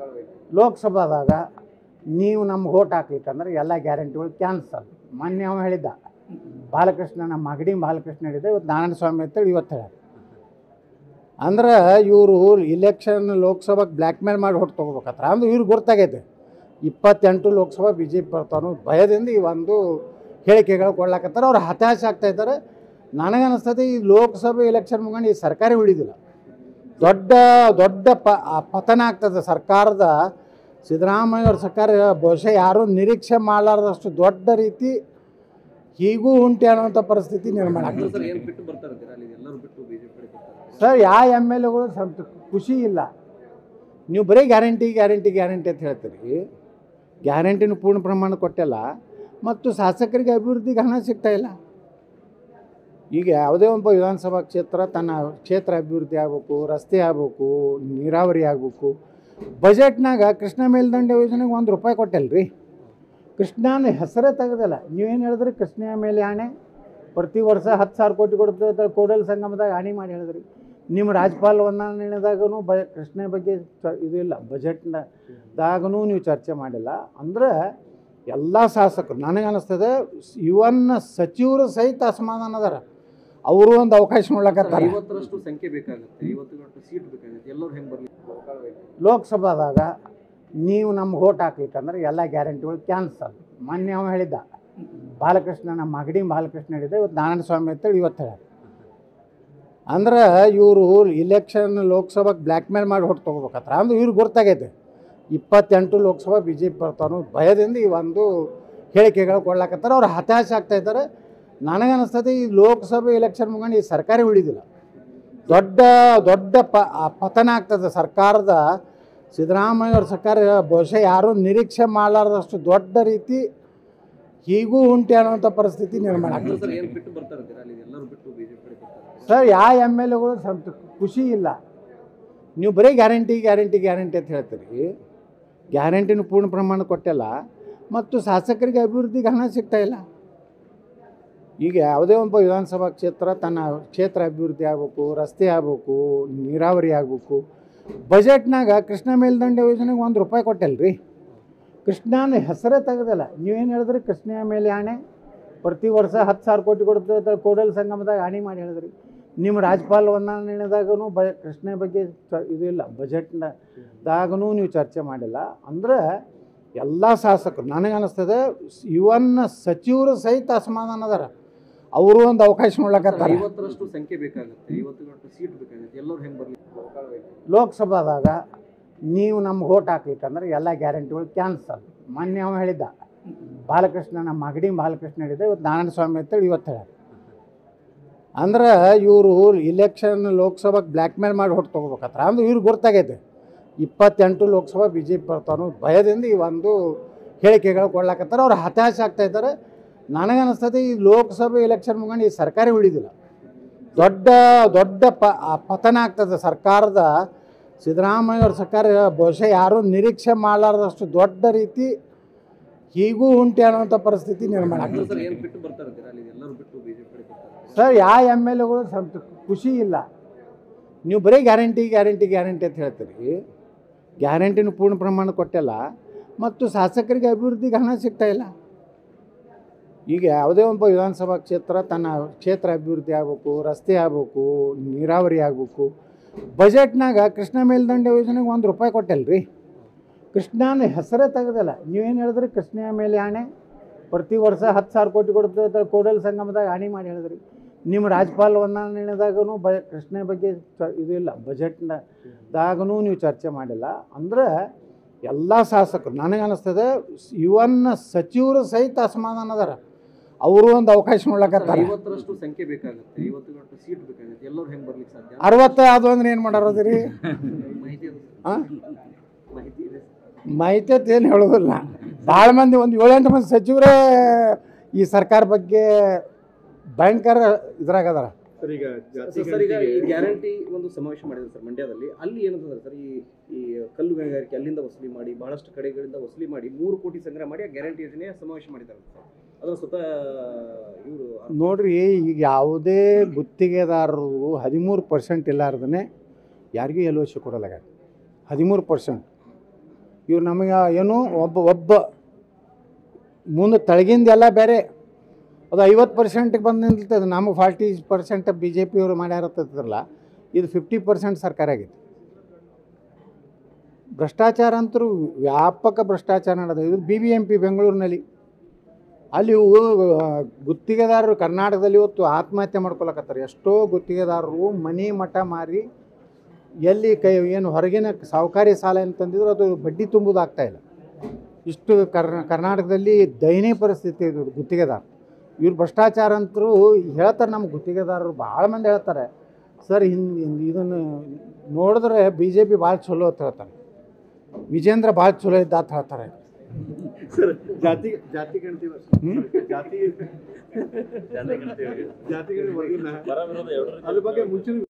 ಲೋಕಸಭಾದಾಗ ನೀವು ನಮ್ಗೆ ಓಟ್ ಹಾಕ್ಲಿಕ್ಕಂದ್ರೆ ಎಲ್ಲ ಗ್ಯಾರಂಟಿಗಳು ಕ್ಯಾನ್ಸಲ್ ಮೊನ್ನೆ ಅವ ಹೇಳಿದ್ದ ಬಾಲಕೃಷ್ಣ ನಮ್ಮ ಮಗಡಿ ಬಾಲಕೃಷ್ಣ ಹೇಳಿದ್ದ ಇವತ್ತು ನಾರಾಯಣ ಸ್ವಾಮಿ ಅಂತೇಳಿ ಇವತ್ತು ಹೇಳ್ಯಾರ ಅಂದ್ರೆ ಇವರು ಇಲೆಕ್ಷನ್ ಲೋಕಸಭಾಗೆ ಬ್ಲ್ಯಾಕ್ ಮೇಲ್ ಮಾಡಿ ಹೊಟ್ಟು ತೊಗೋಬೇಕತ್ರ ಅಂದ್ರೆ ಇವ್ರಿಗೆ ಗೊತ್ತಾಗೈತೆ ಇಪ್ಪತ್ತೆಂಟು ಲೋಕಸಭಾ ಬಿ ಜೆ ಪಿ ಬರ್ತಾನು ಭಯದಿಂದ ಈ ಒಂದು ಹೇಳಿಕೆಗಳು ಕೊಡ್ಲಾಕತ್ತಾರೆ ಅವ್ರು ಹತಾಶ ಆಗ್ತಾ ಇದ್ದಾರೆ ನನಗನ್ನಿಸ್ತದೆ ಈ ಲೋಕಸಭೆ ಎಲೆಕ್ಷನ್ ಮುಗಿದು ಈ ಸರ್ಕಾರಿ ಉಳಿದಿಲ್ಲ ದೊಡ್ಡ ದೊಡ್ಡ ಪ ಆ ಪತನ ಆಗ್ತದೆ ಸರ್ಕಾರದ ಸಿದ್ದರಾಮಯ್ಯ ಅವ್ರ ಸರ್ಕಾರ ಬಹುಶಃ ಯಾರೂ ನಿರೀಕ್ಷೆ ಮಾಡಲಾರ್ದಷ್ಟು ದೊಡ್ಡ ರೀತಿ ಹೀಗೂ ಉಂಟೆ ಅನ್ನೋಂಥ ಪರಿಸ್ಥಿತಿ ನಿರ್ಮಾಣ ಆಗ್ತದೆ ಸರ್ ಏನು ಬಿಟ್ಟು ಬರ್ತಾರಂತೀರಾ ಅಲ್ಲಿ ಎಲ್ಲರೂ ಬಿಟ್ಟು ಬಿಜೆಪಿ ಕಡೆ ಬರ್ತಾರೆ ಸರ್ ಯಾವ ಎಮ್ ಎಲ್ ಎಗಳು ಸಂತ ಖುಷಿ ಇಲ್ಲ ನೀವು ಬರೀ ಗ್ಯಾರಂಟಿ ಗ್ಯಾರಂಟಿ ಗ್ಯಾರಂಟಿ ಅಂತ ಹೇಳ್ತೀರಿ ಗ್ಯಾರಂಟಿನೂ ಪೂರ್ಣ ಪ್ರಮಾಣ ಕೊಟ್ಟಿಲ್ಲ ಮತ್ತು ಶಾಸಕರಿಗೆ ಅಭಿವೃದ್ಧಿಗೆ ಹಣ ಸಿಗ್ತಾ ಇಲ್ಲ ಈಗ ಯಾವುದೇ ಒಬ್ಬ ವಿಧಾನಸಭಾ ಕ್ಷೇತ್ರ ತನ್ನ ಕ್ಷೇತ್ರ ಅಭಿವೃದ್ಧಿ ಆಗಬೇಕು ರಸ್ತೆ ಆಗಬೇಕು ನೀರಾವರಿ ಆಗಬೇಕು ಬಜೆಟ್ನಾಗ ಕೃಷ್ಣ ಮೇಲ್ದಂಡೆ ಯೋಜನೆಗೆ ಒಂದು ರೂಪಾಯಿ ಕೊಟ್ಟಿಲ್ಲ ರೀ ಕೃಷ್ಣನ ಹೆಸರೇ ತೆಗೆದಿಲ್ಲ ನೀವೇನು ಹೇಳಿದ್ರಿ ಕೃಷ್ಣ ಮೇಲೆ ಆಣೆ ಪ್ರತಿ ವರ್ಷ ಹತ್ತು ಸಾವಿರ ಕೋಟಿ ಕೊಡ್ತದೆ ಕೋಡಲ್ ಸಂಗಮದಾಗ ಆಣಿ ಮಾಡಿ ಹೇಳಿದ್ರಿ ನಿಮ್ಮ ರಾಜ್ಯಪಾಲ ವಂದನೆದಾಗೂ ಬ ಕೃಷ್ಣ ಬಗ್ಗೆ ಚ- ಇದು ಇಲ್ಲ ಬಜೆಟ್ನದಾಗೂ ನೀವು ಚರ್ಚೆ ಮಾಡಿಲ್ಲ ಅಂದ್ರೆ ಎಲ್ಲ ಶಾಸಕರು ನನಗೆ ಅನ್ನಿಸ್ತದೆ ಇವನ್ ಸಚಿವರು ಸಹಿತ ಅಸಮಾಧಾನ ಅದಾರ ಅವರು ಒಂದು ಅವಕಾಶ ನೋಡ್ಲಕತ್ತಾರೆ ಐವತ್ತರಷ್ಟು ಸಂಖ್ಯೆ ಬೇಕಾಗುತ್ತೆ ಐವತ್ತು ಗಂಟೆ ಸೀಟ್ ಬೇಕಾಗುತ್ತೆ ಎಲ್ಲರೂ ಹೆಂಗೆ ಬರಲಿ ಲೋಕಸಭಾದಾಗ ನೀವು ನಮ್ಗೆ ಓಟ್ ಹಾಕ್ಲಿಕ್ಕಂದ್ರೆ ಎಲ್ಲ ಗ್ಯಾರಂಟಿಗಳು ಕ್ಯಾನ್ಸಲ್ ಮೊನ್ನೆ ಅವ ಹೇಳಿದ್ದ ಬಾಲಕೃಷ್ಣ ನಮ್ಮ ಮಗಡಿ ಬಾಲಕೃಷ್ಣ ಹೇಳಿದ್ದ ಇವತ್ತು ನಾರಾಯಣ ಸ್ವಾಮಿ ಅಂತೇಳಿ ಇವತ್ತು ಹೇಳ್ಯಾರ ಅಂದ್ರೆ ಇವರು ಇಲೆಕ್ಷನ್ ಲೋಕಸಭಾಗೆ ಬ್ಲ್ಯಾಕ್ ಮೇಲ್ ಮಾಡಿ ಹೊಟ್ಟು ತೊಗೋಬೇಕತ್ರ ಅಂದ್ರೆ ಇವ್ರಿಗೆ ಗೊತ್ತಾಗೈತೆ ಇಪ್ಪತ್ತೆಂಟು ಲೋಕಸಭಾ ಬಿ ಜೆ ಪಿ ಬರ್ತಾನು ಭಯದಿಂದ ಈ ಒಂದು ಹೇಳಿಕೆಗಳು ಕೊಡ್ಲಾಕತ್ತಾರೆ ಅವ್ರು ಹತಾಶ ಆಗ್ತಾ ಇದ್ದಾರೆ ನನಗನ್ನಿಸ್ತದೆ ಈ ಲೋಕಸಭೆ ಎಲೆಕ್ಷನ್ ಮುಗಿದು ಈ ಸರ್ಕಾರಿ ಉಳಿದಿಲ್ಲ ದೊಡ್ಡ ದೊಡ್ಡ ಪ ಆ ಪತನ ಆಗ್ತದೆ ಸರ್ಕಾರದ ಸಿದ್ದರಾಮಯ್ಯ ಅವ್ರ ಸರ್ಕಾರ ಬಹುಶಃ ಯಾರೂ ನಿರೀಕ್ಷೆ ಮಾಡಲಾರ್ದಷ್ಟು ದೊಡ್ಡ ರೀತಿ ಹೀಗೂ ಉಂಟೆ ಅನ್ನೋಂಥ ಪರಿಸ್ಥಿತಿ ನಿರ್ಮಾಣ ಆಗ್ತದೆ ಸರ್ ಏನು ಬಿಟ್ಟು ಬರ್ತಾರಂತೀರಾ ಅಲ್ಲಿ ಎಲ್ಲರೂ ಬಿಟ್ಟು ಬಿಜೆಪಿ ಕಡೆ ಬರ್ತಾರೆ ಸರ್ ಯಾವ ಎಮ್ ಎಲ್ ಎಗಳು ಸಂತ ಖುಷಿ ಇಲ್ಲ ನೀವು ಬರೀ ಗ್ಯಾರಂಟಿ ಗ್ಯಾರಂಟಿ ಗ್ಯಾರಂಟಿ ಅಂತ ಹೇಳ್ತೀರಿ ಗ್ಯಾರಂಟಿನೂ ಪೂರ್ಣ ಪ್ರಮಾಣ ಕೊಟ್ಟಿಲ್ಲ ಮತ್ತು ಶಾಸಕರಿಗೆ ಅಭಿವೃದ್ಧಿಗೆ ಹಣ ಸಿಗ್ತಾ ಇಲ್ಲ ಈಗ ಯಾವುದೇ ಒಬ್ಬ ವಿಧಾನಸಭಾ ಕ್ಷೇತ್ರ ತನ್ನ ಕ್ಷೇತ್ರ ಅಭಿವೃದ್ಧಿ ಆಗಬೇಕು ರಸ್ತೆ ಆಗಬೇಕು ನೀರಾವರಿ ಆಗಬೇಕು ಬಜೆಟ್ನಾಗ ಕೃಷ್ಣ ಮೇಲ್ದಂಡೆ ಯೋಜನೆಗೆ ಒಂದು ರೂಪಾಯಿ ಕೊಟ್ಟಿಲ್ಲ ರೀ ಕೃಷ್ಣನ ಹೆಸರೇ ತೆಗೆದಿಲ್ಲ ನೀವೇನು ಹೇಳಿದ್ರಿ ಕೃಷ್ಣ ಮೇಲೆ ಆಣೆ ಪ್ರತಿ ವರ್ಷ ಹತ್ತು ಸಾವಿರ ಕೋಟಿ ಕೊಡ್ತದೆ ಕೋಡಲ್ ಸಂಗಮದಾಗ ಆಣಿ ಮಾಡಿ ಹೇಳಿದ್ರಿ ನಿಮ್ಮ ರಾಜ್ಯಪಾಲ ವಂದನೆದಾಗೂ ಬ ಕೃಷ್ಣ ಬಗ್ಗೆ ಚ- ಇದು ಇಲ್ಲ ಬಜೆಟ್ನದಾಗೂ ನೀವು ಚರ್ಚೆ ಮಾಡಿಲ್ಲ ಅಂದ್ರೆ ಎಲ್ಲ ಶಾಸಕರು ನನಗೆ ಅನ್ನಿಸ್ತದೆ ಇವನ್ ಸಚಿವರು ಸಹಿತ ಅಸಮಾಧಾನ ಅದಾರ ಅವರು ಒಂದು ಅವಕಾಶ ನೋಡ್ಲಕತ್ತಾರೆ ಐವತ್ತರಷ್ಟು ಸಂಖ್ಯೆ ಬೇಕಾಗುತ್ತೆ ಐವತ್ತು ಗಂಟೆ ಸೀಟ್ ಬೇಕಾಗುತ್ತೆ ಎಲ್ಲರೂ ಹೆಂಗೆ ಬರಲಿ ಲೋಕಸಭಾದಾಗ ನೀವು ನಮ್ಗೆ ಓಟ್ ಹಾಕ್ಲಿಕ್ಕಂದ್ರೆ ಎಲ್ಲ ಗ್ಯಾರಂಟಿಗಳು ಕ್ಯಾನ್ಸಲ್ ಮೊನ್ನೆ ಅವ ಹೇಳಿದ್ದ ಬಾಲಕೃಷ್ಣ ನಮ್ಮ ಮಗಡಿ ಬಾಲಕೃಷ್ಣ ಹೇಳಿದ್ದ ಇವತ್ತು ನಾರಾಯಣ ಸ್ವಾಮಿ ಅಂತೇಳಿ ಇವತ್ತು ಹೇಳ್ಯಾರ ಅಂದ್ರೆ ಇವರು ಇಲೆಕ್ಷನ್ ಲೋಕಸಭಾಗೆ ಬ್ಲ್ಯಾಕ್ ಮೇಲ್ ಮಾಡಿ ಹೊಟ್ಟು ತೊಗೋಬೇಕತ್ರ ಅಂದ್ರೆ ಇವ್ರಿಗೆ ಗೊತ್ತಾಗೈತೆ ಇಪ್ಪತ್ತೆಂಟು ಲೋಕಸಭಾ ಬಿ ಜೆ ಪಿ ಬರ್ತಾನು ಭಯದಿಂದ ಈ ಒಂದು ಹೇಳಿಕೆಗಳು ಕೊಡ್ಲಾಕತ್ತಾರೆ ಅವ್ರು ಹತಾಶ ಆಗ್ತಾ ಇದ್ದಾರೆ ನನಗನ್ನಿಸ್ತದೆ ಈ ಲೋಕಸಭೆ ಎಲೆಕ್ಷನ್ ಮುಗಿದು ಈ ಸರ್ಕಾರಿ ಉಳಿದಿಲ್ಲ ದೊಡ್ಡ ದೊಡ್ಡ ಪ ಆ ಪತನ ಆಗ್ತದೆ ಸರ್ಕಾರದ ಸಿದ್ದರಾಮಯ್ಯ ಅವ್ರ ಸರ್ಕಾರ ಬಹುಶಃ ಯಾರೂ ನಿರೀಕ್ಷೆ ಮಾಡಲಾರ್ದಷ್ಟು ದೊಡ್ಡ ರೀತಿ ಹೀಗೂ ಉಂಟೆ ಅನ್ನೋಂಥ ಪರಿಸ್ಥಿತಿ ನಿರ್ಮಾಣ ಆಗ್ತದೆ ಸರ್ ಏನು ಬಿಟ್ಟು ಬರ್ತಾರಂತೀರಾ ಅಲ್ಲಿ ಎಲ್ಲರೂ ಬಿಟ್ಟು ಬಿಜೆಪಿ ಕಡೆ ಬರ್ತಾರೆ ಸರ್ ಯಾವ ಎಮ್ ಎಲ್ ಎಗಳು ಸಂತ ಖುಷಿ ಇಲ್ಲ ನೀವು ಬರೀ ಗ್ಯಾರಂಟಿ ಗ್ಯಾರಂಟಿ ಗ್ಯಾರಂಟಿ ಅಂತ ಹೇಳ್ತೀರಿ ಗ್ಯಾರಂಟಿನೂ ಪೂರ್ಣ ಪ್ರಮಾಣ ಕೊಟ್ಟಿಲ್ಲ ಮತ್ತು ಶಾಸಕರಿಗೆ ಅಭಿವೃದ್ಧಿಗೆ ಹಣ ಸಿಗ್ತಾ ಇಲ್ಲ ಈಗ ಯಾವುದೇ ಒಬ್ಬ ವಿಧಾನಸಭಾ ಕ್ಷೇತ್ರ ತನ್ನ ಕ್ಷೇತ್ರ ಅಭಿವೃದ್ಧಿ ಆಗಬೇಕು ರಸ್ತೆ ಆಗಬೇಕು ನೀರಾವರಿ ಆಗಬೇಕು ಬಜೆಟ್ನಾಗ ಕೃಷ್ಣ ಮೇಲ್ದಂಡೆ ಯೋಜನೆಗೆ ಒಂದು ರೂಪಾಯಿ ಕೊಟ್ಟಿಲ್ಲ ರೀ ಕೃಷ್ಣನ ಹೆಸರೇ ತೆಗೆದಿಲ್ಲ ನೀವೇನು ಹೇಳಿದ್ರಿ ಕೃಷ್ಣ ಮೇಲೆ ಆಣೆ ಪ್ರತಿ ವರ್ಷ ಹತ್ತು ಸಾವಿರ ಕೋಟಿ ಕೊಡ್ತದೆ ಕೋಡಲ್ ಸಂಗಮದಾಗ ಆಣಿ ಮಾಡಿ ಹೇಳಿದ್ರಿ ನಿಮ್ಮ ರಾಜ್ಯಪಾಲ ವಂದನೆದಾಗೂ ಬ ಕೃಷ್ಣ ಬಗ್ಗೆ ಚ- ಇದು ಇಲ್ಲ ಬಜೆಟ್ನದಾಗೂ ನೀವು ಚರ್ಚೆ ಮಾಡಿಲ್ಲ ಅಂದ್ರೆ ಎಲ್ಲ ಶಾಸಕರು ನನಗೆ ಅನ್ನಿಸ್ತದೆ ಇವನ್ ಸಚಿವರು ಸಹಿತ ಅಸಮಾಧಾನ ಅದಾರ ಅವರು ಒಂದು ಅವಕಾಶ ನೋಡ್ಲಕತ್ತಾರೆ ಐವತ್ತರಷ್ಟು ಸಂಖ್ಯೆ ಬೇಕಾಗುತ್ತೆ ಐವತ್ತು ಗಂಟೆ ಸೀಟ್ ಬೇಕಾಗುತ್ತೆ ಎಲ್ಲರೂ ಹೆಂಗೆ ಬರ್ಲಿಕ್ಕೆ ಸಾಧ್ಯ ಅರವತ್ತು ಅದು ಅಂದ್ರೆ ಏನು ಮಾಡೋದ್ರಿ ಮಾಹಿತಿ ಅದು ಹಾಂ ಮಾಹಿತಿ ಇದೆ ಮಾಹಿತಿ ಅಂತ ಏನು ಹೇಳೋದಿಲ್ಲ ಭಾಳ ಮಂದಿ ಒಂದು ಏಳೆಂಟು ಮಂದಿ ಸಚಿವರೇ ಈ ಸರ್ಕಾರ ಬಗ್ಗೆ ಭಯಂಕರ ಇದ್ರಾಗ ಅದಾರ ಸರ್ ಈಗ ಜಾತಿ ಸರ್ ಸರ್, ಈಗ ಈ ಗಣತಿಗೆ- ಗ್ಯಾರಂಟಿ ಒಂದು ಸಮಾವೇಶ ಮಾಡಿದ್ರು ಸರ್ ಮಂಡ್ಯದಲ್ಲಿ ಅಲ್ಲಿ ಏನಂತಂದ್ರೆ ಸರ್ ಈ ಈ ಕಲ್ಲು ಗಣಿಗಾರಿಕೆ ಅಲ್ಲಿಂದ ವಸೂಲಿ ಮಾಡಿ ಬಹಳಷ್ಟು ಕಡೆಗಳಿಂದ ವಸೂಲಿ ಮಾಡಿ ಮೂರು ಕೋಟಿ ಸಂಗ್ರಹ ಮಾಡಿ ಆ ಗ್ಯಾರಂಟಿ ಯೋಜನೆಯ ಸಮಾವೇಶ ಮಾಡಿದ್ದಾರೆ ಸರ್ ಅದರ ಸ್ವತಃ ಇವರು ನೋಡ್ರಿ ಈಗ ಯಾವುದೇ ಗುತ್ತಿಗೆದಾರರು ಹದಿಮೂರು ಪರ್ಸೆಂಟ್ ಇಲ್ಲಾರ್ದೇ ಯಾರಿಗೂ ಎಲ್ ಒ ಸಿ ಕೊಡಲಾಗ ಹದಿಮೂರು ಪರ್ಸೆಂಟ್ ಇವ್ರು ನಮಗೆ ಏನು ಒಬ್ಬ ಒಬ್ಬ ಮುಂದೆ ತಳಗಿಂದೆಲ್ಲ ಬೇರೆ ಅದು ಐವತ್ತು ಪರ್ಸೆಂಟಿಗೆ ಬಂದು ನಿಲ್ತದೆ ನಮಗೆ ಫಾರ್ಟಿ ಪರ್ಸೆಂಟ್ ಬಿ ಜೆ ಪಿಯವರು ಮಾಡ್ಯಾರತ್ತಲ್ಲ ಇದು ಫಿಫ್ಟಿ ಪರ್ಸೆಂಟ್ ಸರ್ಕಾರ ಆಗೈತೆ ಭ್ರಷ್ಟಾಚಾರ ಅಂತರೂ ವ್ಯಾಪಕ ಭ್ರಷ್ಟಾಚಾರ ನಡೆದ ಇದು ಬಿ ಬಿ ಎಂ ಪಿ ಬೆಂಗಳೂರಿನಲ್ಲಿ ಅಲ್ಲಿ ಇವು ಆ, ಗುತ್ತಿಗೆದಾರರು ಕರ್ನಾಟಕದಲ್ಲಿ ಇವತ್ತು ಆತ್ಮಹತ್ಯೆ ಮಾಡ್ಕೊಳಕತ್ತಾರೆ ಎಷ್ಟೋ ಗುತ್ತಿಗೆದಾರರು ಮನೆ ಮಠ ಮಾರಿ ಎಲ್ಲಿ ಕೈ ಏನು ಹೊರಗಿನ ಸಾಹುಕಾರಿ ಸಾಲ ಅಂತಂದಿದ್ರು ಅದು ಬಡ್ಡಿ ತುಂಬುದಾಗ್ತಾ ಇಲ್ಲ ಇಷ್ಟು ಕರ್ನ ಕರ್ನಾಟಕದಲ್ಲಿ ದಯನೀಯ ಪರಿಸ್ಥಿತಿ ಇದು ಗುತ್ತಿಗೆದಾರ ಇವ್ರು ಭ್ರಷ್ಟಾಚಾರ ಅಂತರೂ ಹೇಳ್ತಾರೆ ನಮ್ಮ ಗುತ್ತಿಗೆದಾರರು ಭಾಳ ಮಂದಿ ಹೇಳ್ತಾರೆ ಸರ್ ಹಿಂಗೆ ಇದನ್ನು ನೋಡಿದ್ರೆ ಬಿ ಜೆ ಪಿ ಭಾಳ ಚಲೋ ಅಂತ ಹೇಳ್ತಾರೆ ವಿಜೇಂದ್ರ ಭಾಳ ಚಲೋ ಇದ್ದ ಅಂತ ಹೇಳ್ತಾರೆ ಸರ್ ಜಾತಿ ಜಾತಿ ಗಣತಿ ಹ್ಮ್? ಜಾತಿ ಜಾತಿ ಗಣತಿ ಹೊರಗಿನ ಅದ್ರ ಬಗ್ಗೆ ಮುಂಚಿನ